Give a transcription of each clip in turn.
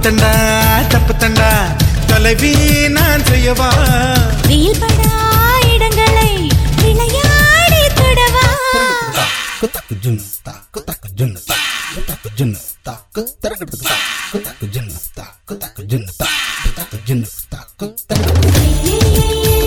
தண்டா தப்பு தண்டா தலைவி நான் செய்யவா வெயில் படா இடங்களை விளையாடி தொடவா Kutak junta, kutak junta, kutak junta, kutak junta, kutak junta, kutak junta, kutak junta, kutak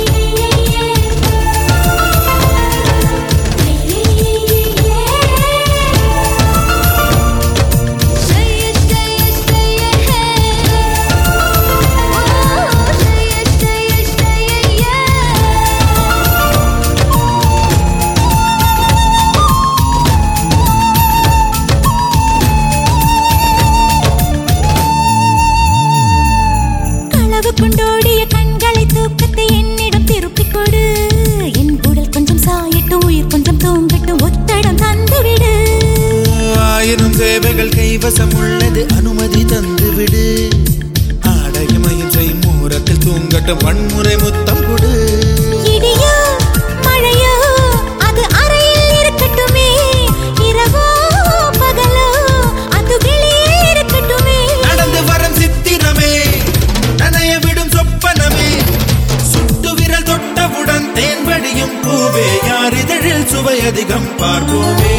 களவு கொண்டோடிய கண்களை தூக்கத்தை என்னிடம் திருப்பிக் கொடு என் உடல் கொஞ்சம் சாயட்டும் உயிர் கொஞ்சம் தூங்கட்டும் ஒத்தடம் தந்துவிடு ஆயிரம் சேவைகள் கைவசம் உள்ளது அனுமதி தந்து விடு ஆடையமையும் செய்யும் மூரத்தில் தூங்கட்டும் வன்முறை முத்தம் கொடு இடியோ மழையோ அது அறையில் இருக்கட்டுமே இரவோ பகலோ அது வெளியே இருக்கட்டுமே நடந்து வரும் சித்திரமே நனைய விடும் சொப்பனமே சுட்டு விரல் தொட்டவுடன் தேன் வடியும் பூவே யார் இதழில் சுவை அதிகம் பார்ப்போமே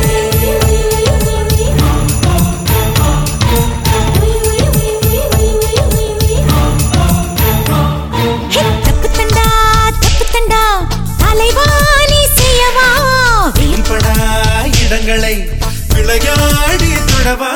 ஹே, தப்பு தண்டா தப்பு தண்டா தலைவாணி செய்யவா வெயில் படா இடங்களை விளையாடி தொடவா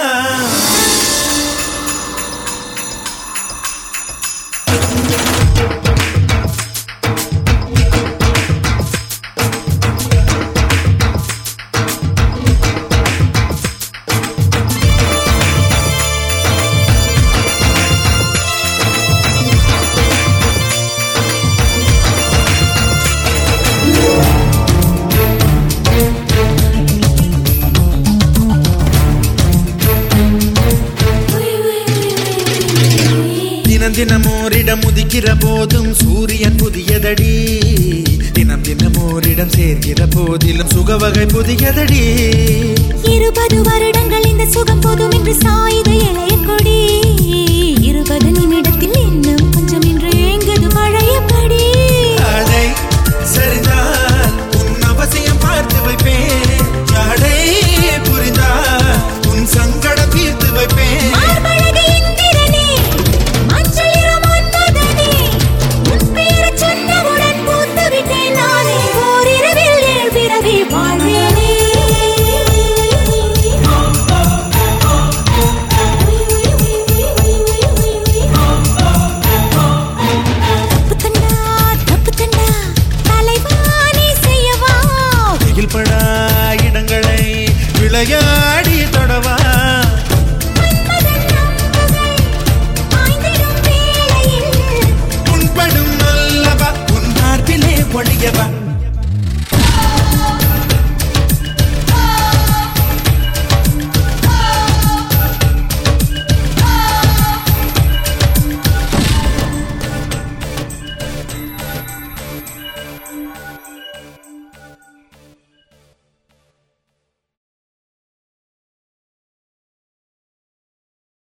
தினம் தினம் ஓரிடம் உதிக்கிற போதும் சூரியன் புதியதடி தினம் தினம் ஓரிடம் சேர்க்கிற போதிலும் சுகவகை புதியதடி இருபது வருடங்கள் இந்த சுகம் போதும் என்று சாயுத இளைய கொடி இருபது நிமிடத்தில் இன்னும் கொஞ்சம் என்று ஏங்குது பழையபடி அடை சரிதான் உன் அவசியம் பார்த்து வைப்பேன் ஜாடை புரிந்தால் உன் சங்கடம் தீர்த்து வைப்பேன் மார்பழகு இந்திரனே, மஞ்சள் நிற மன்மதனே, உன் பேரைச் சொன்னவுடன் பூத்து விட்டேன் நானே. ஓரிரவில் ஏழ் பிறவி வாழ்வேனே. தப்பு தண்டா, தப்பு தண்டா, தலைவாணி செய்யவா வெயில் படா இடங்களை விளையாடி தொடவா மன்மதன் அம்புகள் பாய்ந்திடும் வேளையில் உன்படும் அல்லவா உன் மார்பிலே ஒழியவா